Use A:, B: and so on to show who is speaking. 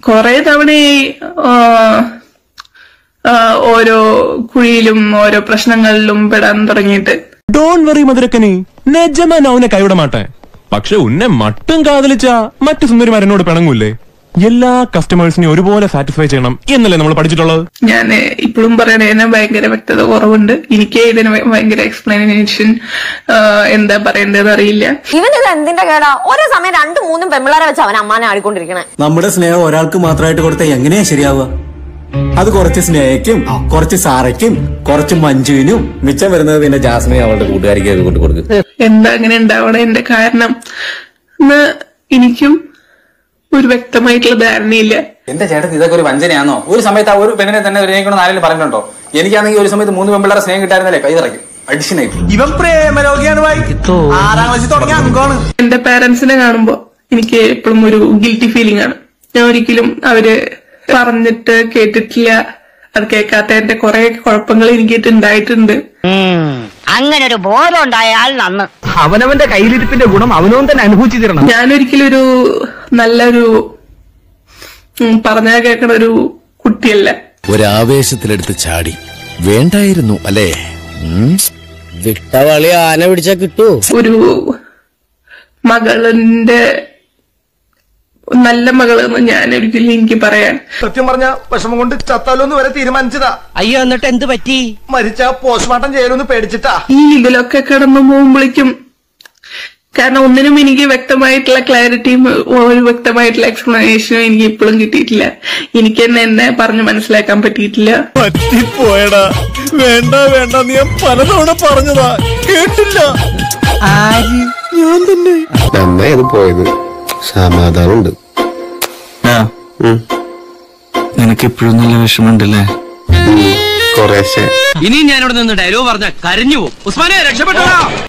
A: കുറെ തവണയായി ആ, ആ, ഓരോ കുഴിയിലും ഓരോ പ്രശ്നങ്ങളിലും പെടാൻ തുടങ്ങിയിട്ട്
B: ഡോൺ വെറി മധുരക്കനി നിജമാ അവനെ കൈവിട മാട്ടെ പക്ഷെ ഉന്നെ മട്ടും കാതലിച്ച മറ്റു സുന്ദരിമാരെന്നോട് പിണങ്ങൂല്ലേ എല്ലാ കസ്റ്റമേഴ്സിനെയും ഒരുപോലെ സാറ്റിസ്ഫൈ ചെയ്യണം എന്നല്ലേ നമ്മൾ പഠിച്ചിട്ടുള്ളത്
A: ഞാൻ ഇപ്പോഴും പറയണതിന് ഭയങ്കര വ്യക്തത കുറവുണ്ട് എനിക്ക് ഇതിന് ഭയങ്കര എക്സ്പ്ലനേഷൻ എന്താ പറയേണ്ടതെന്ന് അറിയില്ല
C: ഇവൻ ഇത് എന്തിന്റെ കേടാ ഓരോ സമയം രണ്ടും മൂന്നും പെമ്പിള്ളാരെ വെച്ച് അവൻ അമ്മാനെ ആടിക്കൊണ്ടിരിക്കണേ
D: നമ്മുടെ സ്നേഹം ഒരാൾക്ക് മാത്രമായിട്ട് കൊടുത്താൽ എങ്ങനെയാ ശരിയാവുക അത് കുറച്ച് സ്നേഹയ്ക്കും കുറച്ച് സാറയ്ക്കും കുറച്ച് മഞ്ജുവിനും മിച്ചം വരുന്നത് പിന്നെ ജാസ്മിൻ അവളുടെ കൂട്ടുകാരിക്ക് കൊണ്ട് കൊടുക്കും
A: എന്താ അങ്ങനെ ഉണ്ടാവണ എന്റെ കാരണം എന്ന് എനിക്കും ഒരു വ്യക്തമായിട്ടുള്ള ധാരണയില്ല
E: എന്റെ ചേട്ടൻ ഇതൊക്കെ ഒരു വഞ്ചനയാണോ ഒരു സമയത്ത് ആ ഒരു പെണ്ണിനെ തന്നെ സ്നേഹിക്കണം ആരെങ്കിലും പറഞ്ഞിട്ടുണ്ടോ എനിക്കാണെങ്കിൽ ഒരു സമയത്ത് മൂന്ന് പെമ്പിള്ളേരെ സ്നേഹം കിട്ടായിരുന്നല്ലേ കൈ തറയ്ക്കും അഡിഷനായിട്ട്
F: ഇവൻ പ്രേമരോഗിയാണ് ഭായി ആറാം ക്ലാസ്സിൽ തുടങ്ങിയ അംഗമാണ്
A: എന്റെ പാരന്റ്സിനെ കാണുമ്പോ എനിക്ക് എപ്പോഴും ഒരു ഗിൽറ്റി ഫീലിംഗ് ആണ് ഞാൻ ഒരിക്കലും അവര് പറഞ്ഞിട്ട് കേട്ടിട്ടില്ല അത് കേൾക്കാത്തതിന്റെ കുറെ കുഴപ്പങ്ങൾ എനിക്ക് ഉണ്ടായിട്ടുണ്ട്
G: അങ്ങനെ ഒരു ബോധം ഉണ്ടായാൽ നന്ന്
F: അവനവന്റെ കയ്യിലിരിപ്പിന്റെ ഗുണം അവനവൻ തന്നെ അനുഭവിച്ചു തരണം
A: ഞാനൊരിക്കലും ഒരു നല്ലൊരു ഉം, പറഞ്ഞാൽ കേൾക്കണ ഒരു കുട്ടിയല്ല
H: ഒരാവേശത്തിലെടുത്ത് ചാടി വേണ്ടായിരുന്നു അല്ലേ
I: വിട്ടവളി ആന പിടിച്ചാ കിട്ടൂ
A: ഒരു മകളിന്റെ നല്ല മകളെന്ന് ഞാൻ ഒരിക്കലും എനിക്ക് പറയാൻ
F: സത്യം പറഞ്ഞ വിഷമം കൊണ്ട് ചത്താലോന്ന് വരെ തീരുമാനിച്ചതാ
I: അയ്യോ എന്നിട്ട് എന്ത് പറ്റി
F: മരിച്ച പോസ്റ്റ്മോർട്ടം ചെയ്യലൊന്ന് പേടിച്ചിട്ടാ
A: ഈ ഇതിലൊക്കെ കടന്നു പോകുമ്പോഴേക്കും കാരണം ഒന്നിനും എനിക്ക് വ്യക്തമായിട്ടുള്ള ക്ലാരിറ്റിയും ഒരു വ്യക്തമായിട്ടുള്ള എക്സ്പ്ലനേഷനും എനിക്ക് ഇപ്പോഴും കിട്ടിയിട്ടില്ല എനിക്ക് തന്നെ എന്നെ പറഞ്ഞ് മനസ്സിലാക്കാൻ പറ്റിയിട്ടില്ല
B: പറ്റിപ്പോയടാ വേണ്ട വേണ്ട നീ ഞാൻ പലതവണ പറഞ്ഞതാ കേട്ടില്ല
H: നന്നായത് പോയത് സമാധാനമുണ്ട്
D: നിനക്ക് ഇപ്പോഴും നല്ല വിഷമമുണ്ടല്ലേ
H: കുറേശ്ശെ
I: ഇനി ഞാനിവിടെ നിന്ന് ഡയലോഗ് പറഞ്ഞ കരഞ്ഞു പോകും ഉസ്മാനെ രക്ഷപ്പെട്ടോ